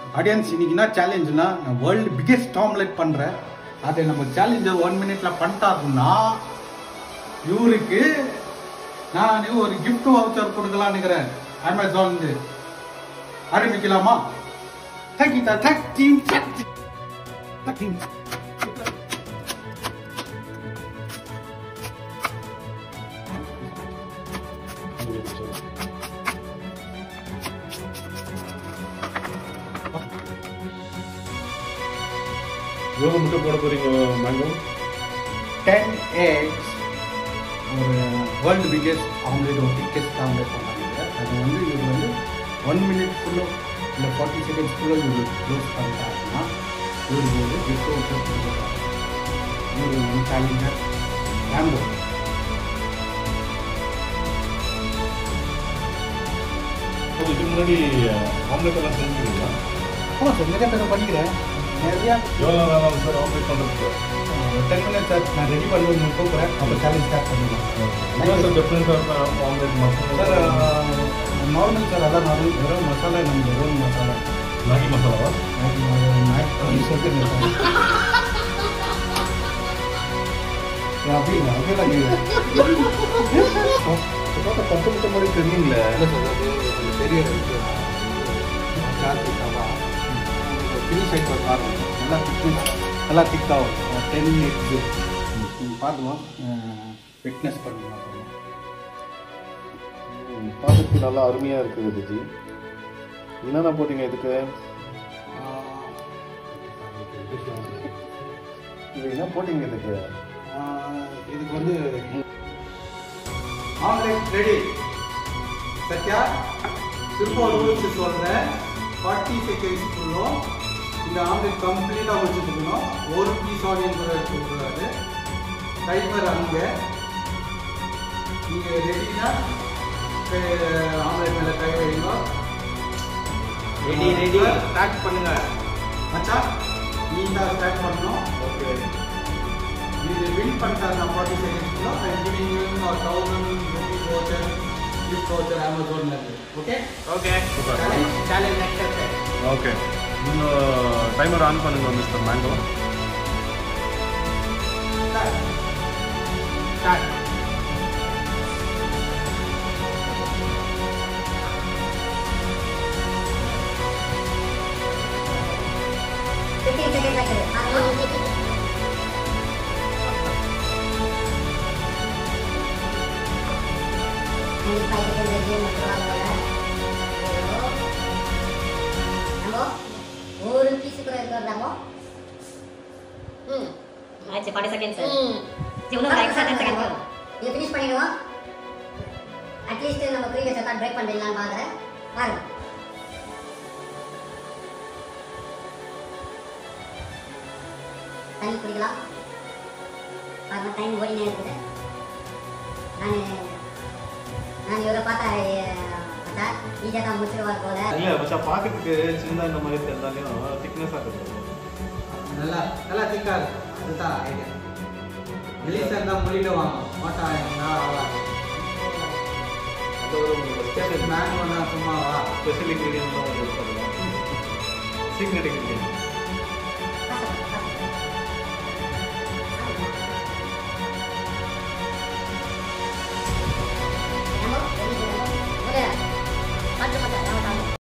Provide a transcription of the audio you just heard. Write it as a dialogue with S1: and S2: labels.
S1: audience இன்னைக்கு என்ன சேலஞ்சுனா நான் வேர்ல்டு பிக்கெஸ்ட் ஆம்லெட் பண்ணுறேன் அதை நம்ம சேலஞ்சர் ஒன் மினிட்ல பண்ணிட்டாருன்னா இவருக்கு நான் ஒரு gift வவுச்சர் கொடுக்கலாம்னு இருக்கிறேன் அமேசான் ஆரம்பிக்கலாமா தேங்க்யூ தேங்க் டீம் டீம்
S2: எவ்வளோ முட்டை போட போறீங்க மேங்கோ
S1: டென் எக்ஸ் ஒரு வேர்ல்டு பிக்கெஸ்ட் ஆம்லேட் ஒரு பிக்கெஸ்ட் ஆம்லேட் பண்ணாங்க அது வந்து இவர் வந்து ஒன் மினிட்குள்ளே இல்லை ஃபார்ட்டி செகண்ட்ஸ்க்குள்ளே இவர் க்ளோஸ் பண்ணிட்டாருன்னா இவருக்கு ஒரு கிஃப்ட் வச்சு கொடுக்குறாரு இவர் வந்து சேலஞ்சர் ரேம்போ
S2: இதுக்கு முன்னாடி ஆம்லெட் எல்லாம் செஞ்சுருக்கீங்களா
S1: ஆமாம் சார் நிறைய பேர் பண்ணிக்கிறேன் நிறையா
S2: எவ்வளோ நேரம் ஆகும் சார் ஆம்லெட் பண்ணுறதுக்கு
S1: டென் மினிட்ஸ் சார் நான் ரெடி பண்ணி உங்களுக்கு கூப்பிட்றேன் அப்புறம் சேலஞ்ச் ஸ்டார்ட் பண்ணிடலாம்
S2: என்ன சார் டிஃப்ரெண்ட்டாக ஆம்லெட்
S1: சார்
S2: மட்டும்
S1: நார்மல் சார் அதான் நார்மல் வெறும் மசாலா நம்ம வெறும் மசாலா
S2: மேகி மசாலாவா
S1: அப்படிங்களா அப்படிலாம்
S2: பார்த்தா பத்து முட்டை மாதிரி தெரியுங்களே
S1: பெரிய ஃபினிஷ் ஆகிட்டு பாருங்க நல்லா திக்னஸ் நல்லா திக்காகும் டென் எக்ஸு நீங்கள் பார்க்கலாம் ஃபிட்னஸ் பண்ணலாம்
S2: பார்க்கறதுக்கு நல்லா அருமையாக இருக்குது விஜி என்னென்ன போட்டீங்க இதுக்கு இது என்ன போட்டீங்க இதுக்கு
S1: இதுக்கு வந்து ஆம்லெட் ரெடி சத்யா திரும்ப ஒரு ரூல்ஸ் சொல்கிறேன் ஃபார்ட்டி செகண்ட்ஸ்க்குள்ளோ இந்த ஆம்லெட் கம்ப்ளீட்டாக வச்சுட்டுக்கணும் ஒரு பீஸ் ஆனியன் கூட எடுத்துக்கூடாது டைமர் அங்கே நீங்கள் ரெடினா ஆம்லெட் மேலே கை வைங்க
S3: ரெடி ரெடி
S1: ஸ்டார்ட் பண்ணுங்க மச்சான் நீ தான் ஸ்டார்ட் பண்ணணும்
S2: ஓகே
S1: இது வின் பண்ணிட்டாங்க ஃபார்ட்டி செகண்ட்ஸ்க்குள்ள ஐ கிவிங் யூ ஒரு thousand rupees voucher gift voucher அமேசான்ல இருந்து okay
S3: okay
S2: super
S3: challenge accepted
S2: okay இன்னும் டைமர் ஆன் பண்ணுங்க mister mango
S1: start
S3: start
S4: fifteen second ஆகுது ஆகணும் ஃபைவ் செகண்ட் ரெடி நம்ம ஒரு பீஸ் கூட இருக்கிறதாமோ ம்
S5: ஆச்சு ஃபார்ட்டி செகண்ட்ஸ்
S4: ம்
S5: இன்னும் ஒரு எக்ஸ்ட்ரா டென் செகண்ட்
S4: இது ஃபினிஷ் பண்ணிடுவோம் அட்லீஸ்ட் நம்ம ப்ரீவியஸ் ரெக்கார்ட் பிரேக் பண்ணிடலாம்னு பார்க்குறேன் பாருங்க தண்ணி குடிக்கலாம் பாருங்க டைம் ஓடினே இருக்குது நான் நான் இவரை பார்த்தா பார்த்தா ஈஸியாக தான் முடிச்சிருவார் போல
S6: இல்ல மச்சான் பாக்கிறதுக்கு சின்னதா இந்த மாதிரி தெரிஞ்சாலும் திக்னஸா இருக்குது
S1: நல்லா நல்லா திக்கா இருக்கு அதுதான் ஐடியா ரிலீஸ் இருந்தால் மொழியிடுவாங்க மாட்டாங்க
S6: அந்த ஒரு ஸ்பெஷல்
S1: மேன் பண்ணா சும்மாவா
S6: ஸ்பெஷல் இன்கிரீடியன்ட் தான் வந்து சொல்லலாம் சீக்ரெட் இன்கிரீடியன்ட்